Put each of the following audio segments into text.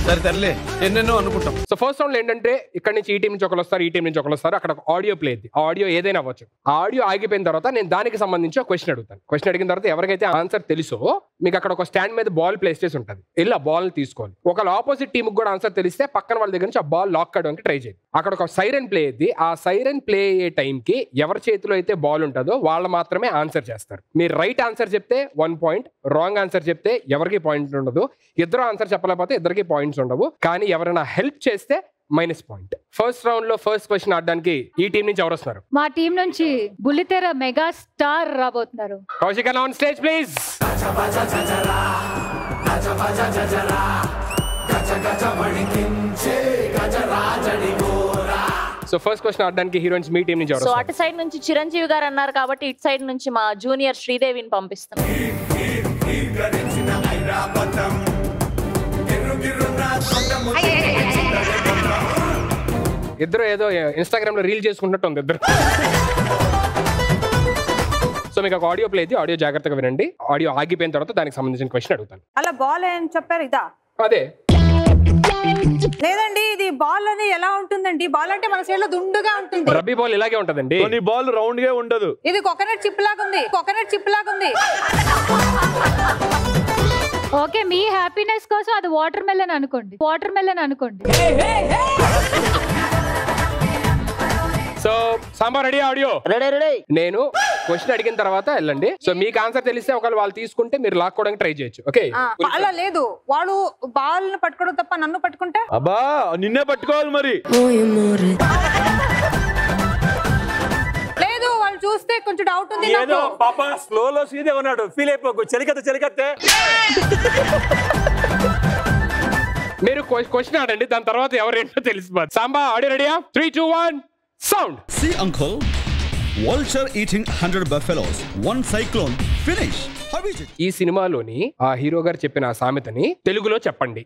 సరే తరలే ఎన్నెన్నో అనుకుంటాం సో ఫస్ట్ రౌండ్ ఏంటంటే ఇక్కడ నుంచి ఈ టీం నుంచి ఒకరు వస్తారు ఈ టీం నుంచి ఒకరు వస్తారు అక్కడ ఒక ఆడియో ప్లే అయింది ఆ ఆడియో ఏదైనా అవ్వచ్చు ఆ ఆడియో ఆగిపోయిన తర్వాత నేను దానికి సంబంధించి ఒక క్వశ్చన్ అడుగుతాను క్వశ్చన్ అడిగిన తర్వాత ఎవరికైతే ఆన్సర్ తెలుసో మీకు అక్కడ ఒక స్టాండ్ మీద బాల్ ప్లేస్ చేసి ఉంటుంది వెళ్ళి ఆ బాల్ తీసుకోవాలి ఒకవేళ ఆపోజిట్ టీం కూడా ఆన్సర్ తెలిస్తే పక్కన వాళ్ళ దగ్గర నుంచి ఆ బాల్ లాక్ అవ్వడానికి ట్రై చేయండి అక్కడ ఒక సైరన్ ప్లే అయ్యింది ఆ సైరన్ ప్లే అయ్యే టైంకి ఎవరి చేతిలో అయితే బాల్ ఉంటుందో వాళ్ళు మాత్రమే ఆన్సర్ చేస్తారు మీరు రైట్ ఆన్సర్ చెప్తే వన్ పాయింట్ రాంగ్ ఆన్సర్ చెప్తే ఎవరికి పాయింట్ ఉండదు ఇద్దరు ఆన్సర్ చెప్పలేకపోతే ఇద్దరికి పాయింట్స్ ఉండవు కానీ ఎవరైనా హెల్ప్ చేస్తే మైనస్ పాయింట్ ఫస్ట్ రౌండ్ లో ఫస్ట్ క్వశ్చన్ ఆడడానికి ఈ టీం నుంచి ఎవరు వస్తున్నారు మా టీం నుంచి బుల్లితెర మెగా స్టార్ రాబోతున్నారు Kaushik on stage please so first question ఆడడానికి హీరోయిన్స్ మీ టీం నుంచి ఎవరు సో వస్తున్నారు అటు సైడ్ నుంచి చిరంజీవి గారు అన్నారు కాబట్టి ఇటు సైడ్ నుంచి మా జూనియర్ శ్రీదేవిని పంపిస్తున్నాం ఇద్దరు ఏదో ఇన్స్టాగ్రామ్ లో రీల్ చేసుకుంటున్నట్టు ఉంది ఇద్దరు సో మీకు ఒక ఆడియో ప్లే అయితే ఆడియో జాగ్రత్తగా వినండి ఆడియో ఆగిపోయిన తర్వాత దానికి సంబంధించిన క్వశ్చన్ అడుగుతాను అలా బాల్ ఏం చెప్పారు ఇదా అదే లేదండి ఇది బాల్ అని ఎలా ఉంటుందండి బాల్ అంటే మన సైడ్ లో దుండుగా ఉంటుంది రబ్బీ బాల్ ఇలాగే ఉంటదండి కొన్ని బాల్ రౌండ్ గా ఉండదు ఇది కోకోనట్ చిప్ లాగా ఉంది కోకోనట్ చిప్ లాగా ఉంది ఓకే మీ హ్యాపీనెస్ కోసం అది వాటర్ మెలన్ అనుకోండి వాటర్ మెలన్ అనుకోండి సో సాంబార్ రెడీ ఆడియో రెడీ రెడీ నేను క్వశ్చన్ అడిగిన తర్వాత వెళ్ళండి సో మీకు ఆన్సర్ తెలిస్తే ఒకవేళ వాళ్ళు తీసుకుంటే మీరు లాక్కోవడానికి ట్రై చేయొచ్చు ఓకే ఆ, అలా లేదు వాడు బాల్ ని పట్టుకోవడం తప్ప నన్ను పట్టుకుంటే అబ్బా నిన్నే పట్టుకోవాలి మరి లేదు వాళ్ళు చూస్తే కొంచెం డౌట్ ఉంది ఏదో నాకు పాప స్లో లో సీదే ఉన్నాడు ఫీల్ అయిపోకు చెలికత్త చెలికత్తే మీరు క్వశ్చన్ ఆడండి దాని తర్వాత ఎవరేంటో తెలిసిపోదు సాంబా ఆడియో రెడీయా three two one sound See, uncle. Vulture eating 100 buffaloes. One cyclone. Finish. How is it? ఈ సినిమాలోని ఆ హీరో గారు చెప్పిన ఆ సామెతని తెలుగులో చెప్పండి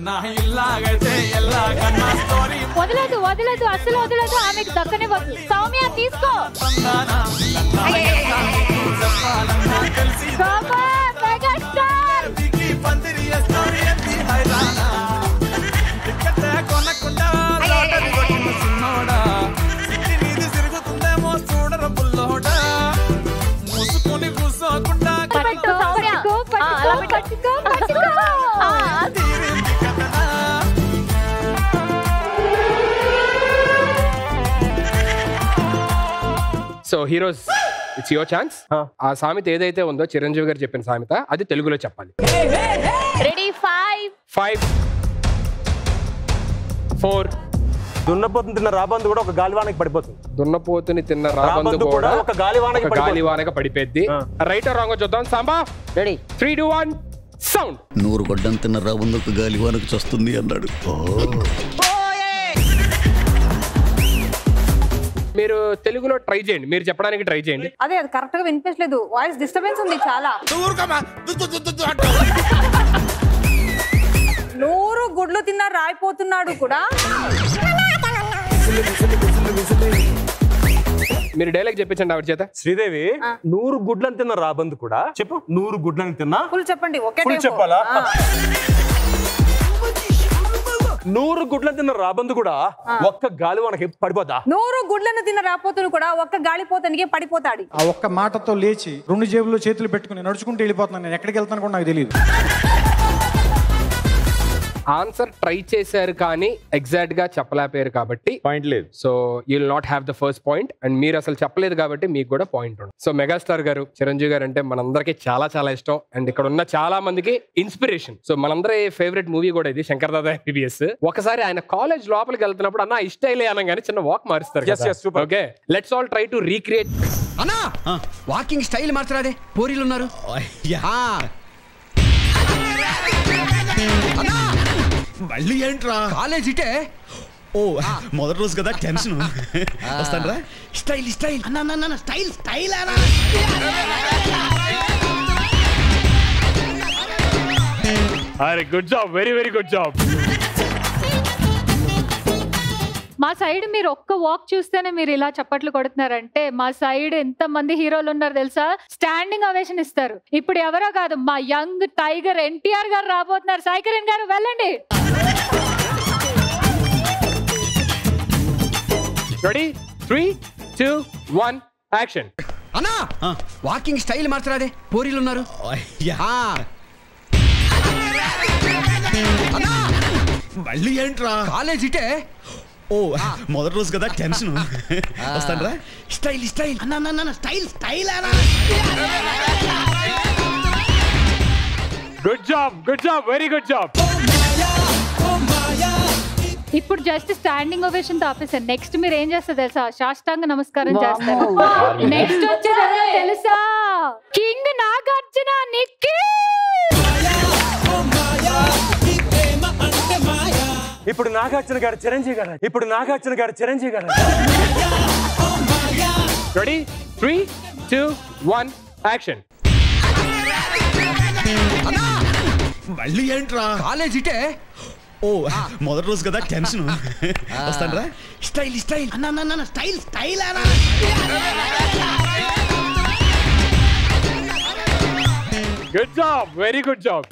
వదలదు వదలదు అసలు వదలదు ఆమెకు దక్కనివ్వద్దు సౌమ్య తీసుకో సూపర్, మెగాస్టార్. పట్టుకో, సౌమ్య. పట్టుకో, ఆ, అలా పట్టుకో, పెట్టు. పట్టుకో, పట్టుకో. ఆ, so heroes it's your chance ఆ సామెత ఏదైతే ఉందో చిరంజీవి గారు చెప్పిన సామెత అది తెలుగులో చెప్పాలి రెడీ ఫైవ్ ఫైవ్ ఫోర్ దున్నపోతుంది తిన్న రాబందు కూడా ఒక గాలివానకి పడిపోతుంది దున్నపోతుని తిన్న రాబందు రాబందు కూడా కూడా ఒక గాలివానకి ఒక పడిపోతుంది. గాలివానగా పడిపోద్ది ఆ. రైట్ రాంగ్ చూద్దాం Samba ready three two one sound నూరు గొడ్డం తిన్న రాబందుకు గాలివానకు చస్తుంది అన్నాడు మీరు తెలుగులో ట్రై చేయండి మీరు చెప్పడానికి ట్రై చేయండి అదే అది కరెక్ట్ గా వినిపించలేదు వాయిస్ డిస్టర్బెన్స్ ఉంది చాలా నూరు గుడ్లు తిన్నా రాయిపోతున్నాడు కూడా మీరు డైలాగ్ చెప్పించండి ఆవిడ చేత శ్రీదేవి నూరు గుడ్లను తిన్న రాబందు కూడా చెప్పు నూరు గుడ్లను తిన్నా ఫుల్ చెప్పండి ఒకే Full tempo. చెప్పాలా? ఆ. నూరు గుడ్లను తిన్న రాబందు కూడా ఒక్క గాలివానకి పడిపోతా నూరు గుడ్లను తిన్న రాపోతును కూడా ఒక్క గాలిపోతానికి పడిపోతాడు ఆ ఒక్క మాటతో లేచి రెండు జేబుల్లో చేతులు పెట్టుకుని నడుచుకుంటూ వెళ్ళిపోతున్నాను నేను ఎక్కడికి వెళ్తాను కూడా నాకు తెలియదు ఆన్సర్ ట్రై చేశారు కానీ ఎగ్జాక్ట్ గా చెప్పలేకపోయారు కాబట్టి పాయింట్ లేదు so you will not have the first point and మీరు అసలు చెప్పలేదు కాబట్టి మీకు కూడా పాయింట్ ఉంది సో మెగాస్టార్ గారు చిరంజీవి గారు అంటే మనందరికీ చాలా చాలా ఇష్టం అండ్ ఇక్కడ ఉన్న చాలా మందికి ఇన్స్పిరేషన్ సో మనందరి ఫేవరెట్ మూవీ కూడా ఇది శంకర్ దాదా ఎంబీబీఎస్ ఒకసారి ఆయన కాలేజ్ లోపలికి వెళ్తున్నప్పుడు అన్న ఇష్టైలే అనగానే చిన్న వాక్ మారుస్తారు Yes, yes, super. Okay let's all try to recreate అన్నా వాకింగ్ స్టైల్ మార్చరాదే పోరీలు ఉన్నారు ఆ. అన్నా మళ్ళీ ఏంట్రా కాలేజ్ ఇటే ఓ మొదటి రోజు కదా టెన్షన్ వస్తానరా స్టైల్ స్టైల్ అన్న అన్న, అన్న స్టైల్ స్టైల్ అన్న అరే good job very very good job మా సైడ్ మీరు ఒక్క వాక్ చూస్తేనే మీరు ఇలా చప్పట్లు కొడుతున్నారంటే మా సైడ్ ఎంత మంది హీరోలు ఉన్నారు తెలుసా స్టాండింగ్ అవేషన్ ఇస్తారు ఇప్పుడు ఎవరో కాదు మా యంగ్ టైగర్ ఎన్టీఆర్ గారు రాబోతున్నారు సాయికరణ్ గారు వెళ్ళండి ready three two one action అన్నా వాకింగ్ స్టైల్ మార్చరాదే పోరీలు ఉన్నారు ఆ, మళ్ళీ ఏంట్రా కాలేజ్ ఇటే ఓ మొదటి రోజు కదా టెన్షన్ వస్తాను రా style style style style good job good job very good job ఇప్పుడు జస్ట్ స్టాండింగ్ ఓవేషన్ తో ఆపేసాను నెక్స్ట్ మీరు ఏం చేస్తారు తెలుసా సాష్టాంగ నమస్కారం చేస్తారు నెక్స్ట్ వచ్చేది ఎవరో తెలుసా కింగ్ నాగార్జున నిక్కి ఇప్పుడు నాగార్జున గారు చిరంజీవి గారు ఇప్పుడు Nagarjuna garu Chiranjeevi garu ready three two one action మళ్ళీ ఏంట్రా కాలేజ్ ఇటే ఓ మొదటి రోజు కదా టెన్షన్ వస్తాను రా style style style style good job very good job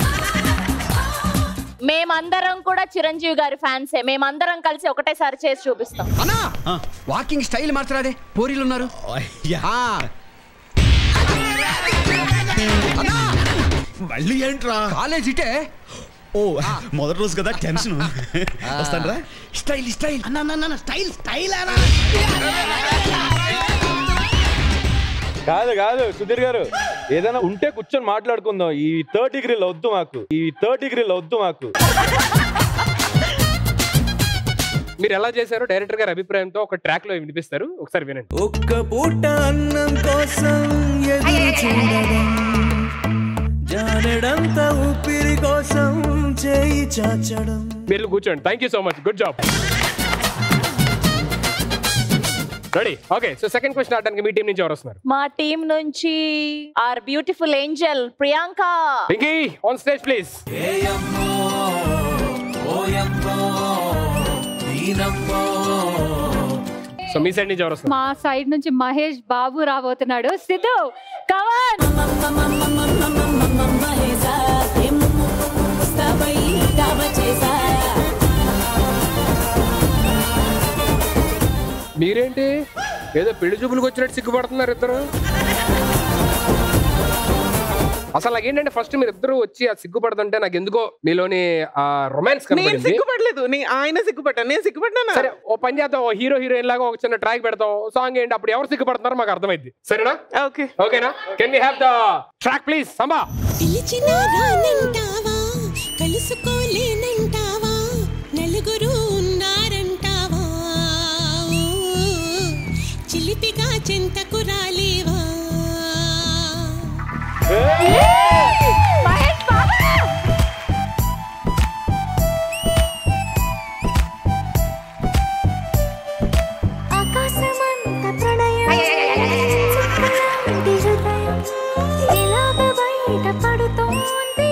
మేమందరం కూడా చిరంజీవి గారి ఫ్యాన్సే మేమందరం కలిసి ఒకటేసారి చేసి చూపిస్తాం అన్నా వాకింగ్ స్టైల్ మార్చరాదే పోరీలు ఉన్నారు ఆ, మళ్ళీ ఏంట్రా కాలేజ్ ఇటే ఓ మొదటి రోజు కదా టెన్షన్ వస్తాను రా స్టైల్ స్టైల్ స్టైల్ స్టైల్ కాదు కాదు సుధీర్ గారు ఏదైనా ఉంటే కూర్చొని మాట్లాడుకుందాం ఈ థర్డ్ డిగ్రీలు వద్దు మాకు ఈ థర్డ్ డిగ్రీలు వద్దు మాకు మీరు ఎలా చేశారో డైరెక్టర్ గారి అభిప్రాయంతో ఒక ట్రాక్ లో వినిపిస్తారు ఒకసారి వినండి ఒక్క పూట అన్నం కోసం ఎదురు చూడడం జానడంత ఊపిరి కోసం చేయి చాచడం మీరు కూర్చోండి thank you so much good job ready okay so second question ఆడడానికి మీ టీం నుంచి ఎవరు వస్తున్నారు మా టీం నుంచి our beautiful angel Priyanka Pinky on stage please so మీ సైడ్ నుంచి ఎవరు వస్తున్నారు మా సైడ్ నుంచి మహేష్ బాబు రాబోతున్నాడు సిద్ధు కవన్ మీరేంటి ఏదో పెళ్లి చూపులకు వచ్చినట్టు సిగ్గుపడుతున్నారు ఇద్దరు అసలు నాకేంటంటే ఫస్ట్ మీరు ఇద్దరు వచ్చి ఆ సిగ్గుపడుతుంటే నాకు ఎందుకో మీలోని ఆ రొమాన్స్ నేను కనబడింది సిగ్గుపడలేదు నీ- ఆయన సిగ్గుపడ్డా నేను సిగ్గుపడ్డానా సరే ఓ పని చేద్దాం ఓ హీరో హీరోయిన్ లాగా ఒక చిన్న ట్రాక్ పెడతాం సాంగ్ ఏంటి అప్పుడు ఎవరు సిగ్గుపడుతున్నారో మాకు అర్థమైంది సరేనా ఓకే ఓకేనా can we have the track please సంబా పిలిచినా రానంటావా కలుసుకోలేనంటావా నలుగురు ఉన్నారంటావా ఓ, చిలిపిగా చింతకు రాలేవా మహేష్ బాబు ఆకాశమంత ప్రణయం చుక్కలాంటి హృదయం ఇలాగ బయట పడుతోంది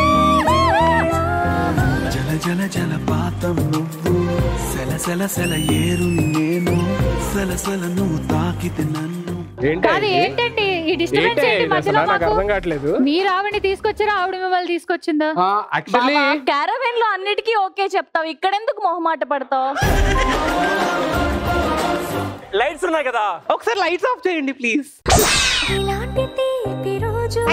జల జల జల పాతం నువ్వు సెల సెల సెల ఏరుని నేను సెల సెల నువ్వు తాకితే నన్ను ఏంటి కాదు ఏంటండి ఈ డిస్టర్బెన్స్ ఏంటి ఏంటి ఇది మధ్యలో అసలు నాకు మాకు అర్థం కావట్లేదు మీరు ఆవిడని తీసుకొచ్చారా ఆవిడ మిమ్మల్ని తీసుకొచ్చిందా యాక్చువల్లీ క్యారవెన్ లో అన్నిటికీ ఓకే చెప్తావు ఇక్కడెందుకు మొహమాట పడతావు లైట్స్ ఉన్నాయి కదా ఒకసారి లైట్స్ ఆఫ్ చేయండి ప్లీజ్ ఇలాంటి తీపి రోజు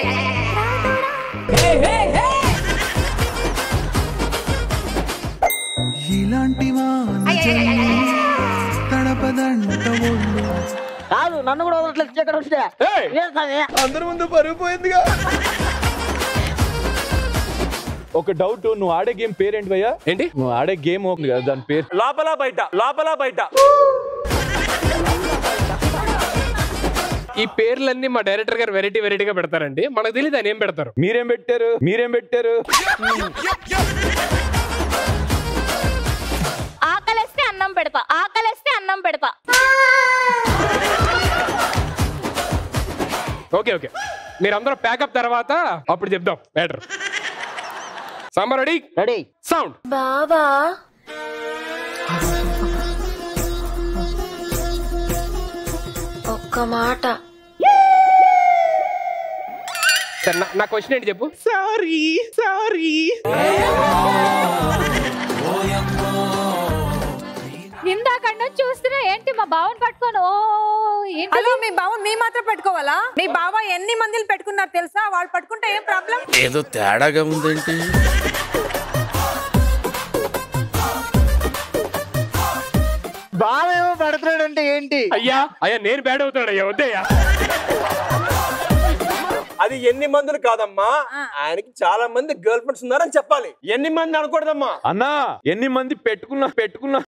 ఇలాంటి వాన జల్లు తడపదంట ఒళ్ళు కాదు నన్ను కూడా వదలట్లేదు ఇక్కడ వస్తే అందరి ముందు పరుగు పోయిందిగా ఒక డౌట్ నువ్వు ఆడే గేమ్ పేరేంటి భయ్యా ఏంటి నువ్వు ఆడే గేమ్ ఉంది కదా దాని పేరు లోపల బయట లోపల బయట ఈ పేర్లన్నీ మా డైరెక్టర్ గారు వెరైటీ వెరైటీగా పెడతారండి మనకు తెలియదు ఆయన ఏం పెడతారు మీరేం పెట్టారు మీరేం పెట్టారు ఆకలేస్తే అన్నం పెడతా ఆకలేస్తే అన్నం పెడతా ఓకే ఓకే మీరందరూ ప్యాకప్ తర్వాత అప్పుడు చెప్దాం better sambar ready ready sound బావా ఒక్క మాట సరే నా- నా క్వశ్చన్ ఏంటి చెప్పు సారీ సారీ నుంచి చూస్తున్నా ఏంటి మా బావని పట్టుకొని ఓ ఏంటి హలో మీ బావ మీ మాత్రం పెట్టుకోవాలా మీ బావ ఎన్ని మందిని పెట్టుకున్నారు తెలుసా వాళ్ళు పట్టుకుంటే ఏం ప్రాబ్లం ఏదో తేడాగా ఉందేంటి బావేమో పడుతున్నాడు అంటే ఏంటి అయ్యా అయ్యా నేను బ్యాడ్ అవుతాడు అయ్యా వద్దయ్యా అది ఎన్ని మందులు కాదమ్మా ఆయనకి చాలా మంది గర్ల్ ఫ్రెండ్స్ ఉన్నారని చెప్పాలి ఎన్ని మంది అనకూడదమ్మా అన్నా ఎన్ని మంది పెట్టుకున్నా పెట్టుకున్నా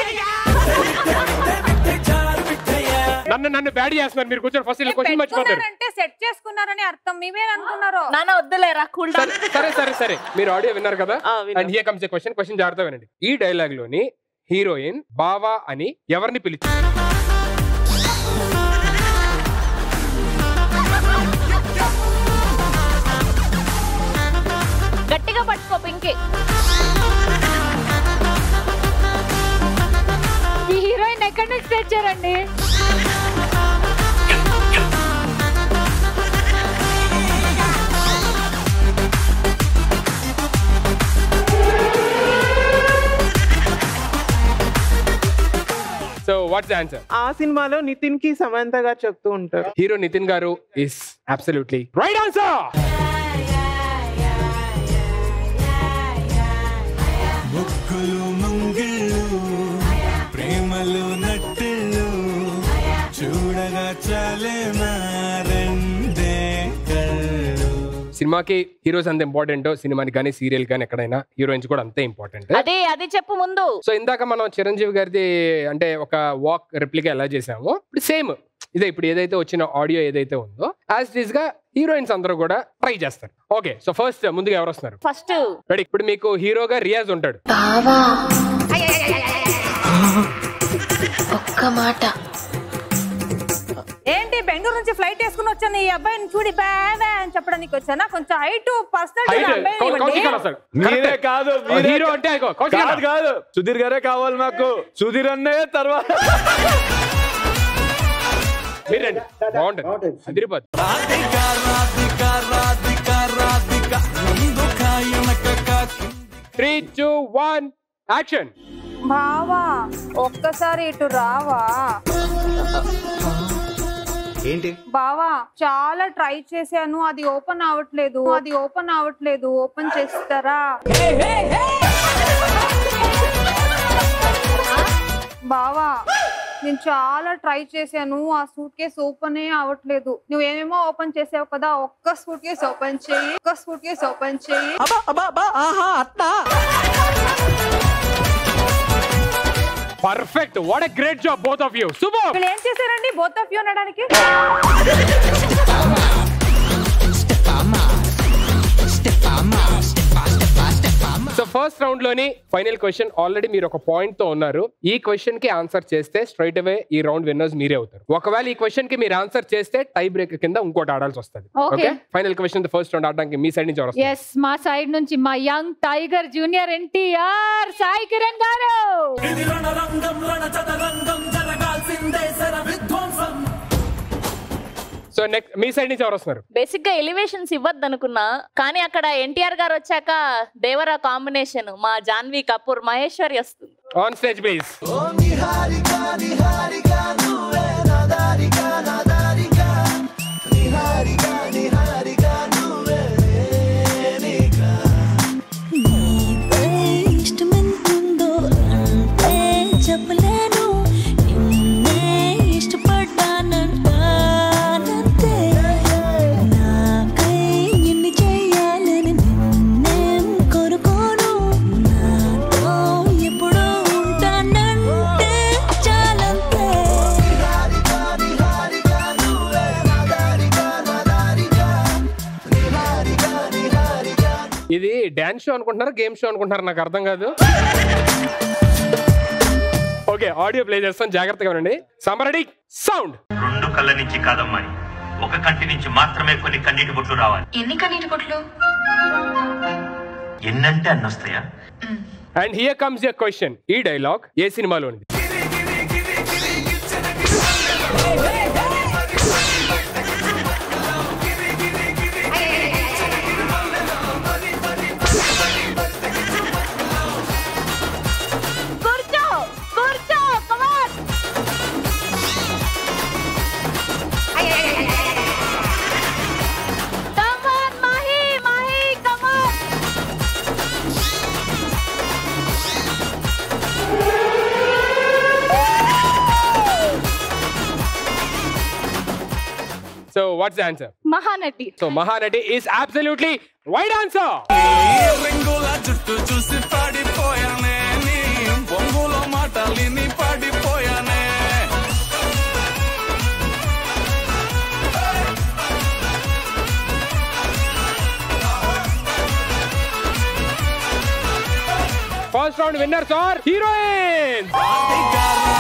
నన్ను నన్ను బ్యాడ్ చేస్తున్నారు మీరు కూర్చొని ఫస్ట్ క్వశ్చన్ మర్చిపోతారు పెట్టుకున్నారంటే సెట్ చేసుకున్నారని అర్థం మీవేననుకున్నారు నాన్న వద్దులేరా కూల్ డౌన్ సరే సరే సరే మీరు ఆడియో విన్నారు కదా and here comes a question question జాగ్రత్త వినండి ఈ డైలాగ్ లోని హీరోయిన్ బావా అని ఎవరిని పిలిచి గట్టిగా పట్టుకో పింకి ఈ హీరోయిన్ ఎక్కడి నుంచి తెచ్చారండి సో వాట్స్ ఆన్సర్ ఆ సినిమాలో నితిన్ కి సమంత గారు చెప్తూ ఉంటారు హీరో నితిన్ గారు ఇస్ అబ్సల్యూట్లీ రైట్ ఆన్సర్ ముక్కులు ముంగిళ్ళు ప్రేమలు నట్టిళ్ళు చూడగా చాలే రెండే కళ్ళు సినిమాకి హీరోస్ అంత ఇంపార్టెంట్ సినిమాని కానీ సీరియల్ కానీ ఎక్కడైనా హీరోయిన్స్ కూడా అంతే ఇంపార్టెంట్ అదే అది చెప్పు ముందు సో ఇందాక మనం చిరంజీవి గారిది అంటే ఒక వాక్ రెప్లికా ఎలా చేసామో ఇప్పుడు సేమ్ ఇదే ఇప్పుడు ఏదైతే వచ్చిన ఆడియో ఏదైతే ఉందో యాజ్ ఇట్ గా హీరోయిన్స్ అందరూ కూడా ట్రై చేస్తారు ఓకే సో ఫస్ట్ ముందుగా ఎవరు వస్తున్నారు ఫస్ట్ రెడీ ఇప్పుడు మీకు హీరోగా రియాజ్ ఉంటాడు ఒక్క మాట ఏంటి బెంగళూరు నుంచి ఫ్లైట్ వేసుకుని వచ్చాను ఈ అబ్బాయిని చూడి బాగా అని చెప్పడానికి వచ్చానా కొంచెం హైట్ పర్సనల్ మీరే కాదు మీరే హీరో అంటే ఇగో, కౌశిక్ అన్న. కాదు కాదు సుధీర్ గారే కావాలి మాకు సుధీర్ అన్నే తర్వాత మీరు రండి బాగుంటుంది అదిరిపోద్ది త్రీ టూ వన్ యాక్షన్ బావా ఒక్కసారి ఇటు రావా ఏంటి బావా చాలా ట్రై చేశాను అది ఓపెన్ అవ్వట్లేదు అది ఓపెన్ అవ్వట్లేదు ఓపెన్ చేస్తారా బావా నేను చాలా ట్రై చేశాను ఆ సూట్ కేసు ఓపెన్ అవ్వట్లేదు నువ్వేమేమో ఓపెన్ చేసావు కదా ఒక్క సూట్ కేసు ఓపెన్ చెయ్యి ఒక్క సూట్ కేసు ఓపెన్ చెయ్యి perfect what a great job both of you super వీళ్ళు ఏం చేశారండి బోత్ ఆఫ్ యూ అనడానికి సో ఫస్ట్ రౌండ్ లోని ఫైనల్ క్వశ్చన్ ఆల్రెడీ మీరు ఒక పాయింట్ తో ఉన్నారు ఈ క్వశ్చన్ కి ఆన్సర్ చేస్తే స్ట్రైట్ అవే ఈ రౌండ్ విన్నర్స్ మీరే అవుతారు ఒకవేళ ఈ క్వశ్చన్ కి మీరు ఆన్సర్ చేస్తే టై బ్రేక్ కింద ఇంకోటి ఆడాల్సి వస్తుంది Okay. Okay final question first round ఆడడానికి మీ సైడ్ నుంచి ఎవరు వస్తారు? ఎస్ మా సైడ్ నుంచి మా young tiger junior NTR Sai Kiran గారు సో నెక్స్ట్ మీ సైడ్ నుంచి ఎవరు వస్తున్నారు బేసిక్ గా ఎలివేషన్స్ ఇవ్వద్దు అనుకున్నా కానీ అక్కడ ఎన్టీఆర్ గారు వచ్చాక దేవరా కాంబినేషన్ మా జాన్వీ కపూర్ మహేశ్వరి వస్తుంది ఆన్ స్టేజ్ ప్లీజ్ ఇష్టమెంతుందో అంటే చెప్పలేను నిన్నే ఇష్టపడ్డానంటానంతే నాకై ఎన్ని చెయ్యాలని నిన్నేం కోరుకోను నాతో ఎప్పుడూ ఉంటానంటే చాలంతే ఇది డాన్స్ షో అనుకుంటున్నారా గేమ్ షో అనుకుంటున్నారా నాకు అర్థం కాదు ఓకే ఆడియో ప్లే చేస్తాను జాగ్రత్తగా ఉండండి సమరడి సౌండ్ రెండు కళ్ళ నుంచి కాదమ్మాయి ఒక కంటి నుంచి మాత్రమే కొన్ని కన్నీటి బొట్లు రావాలి ఎన్ని కన్నీటి కొట్లు ఎన్నంటే అన్నొస్తాయా and here comes your question ఈ డైలాగ్ ఏ సినిమాలో ఉంది కూర్చో కూర్చో come on what's the answer Mahanati so Mahanati is absolutely wide answer రింగుల జుట్టు చూసి పడిపోయానే నీ బొంగులో మాటలిని పడిపోయానే first round winners are heroines bodyguard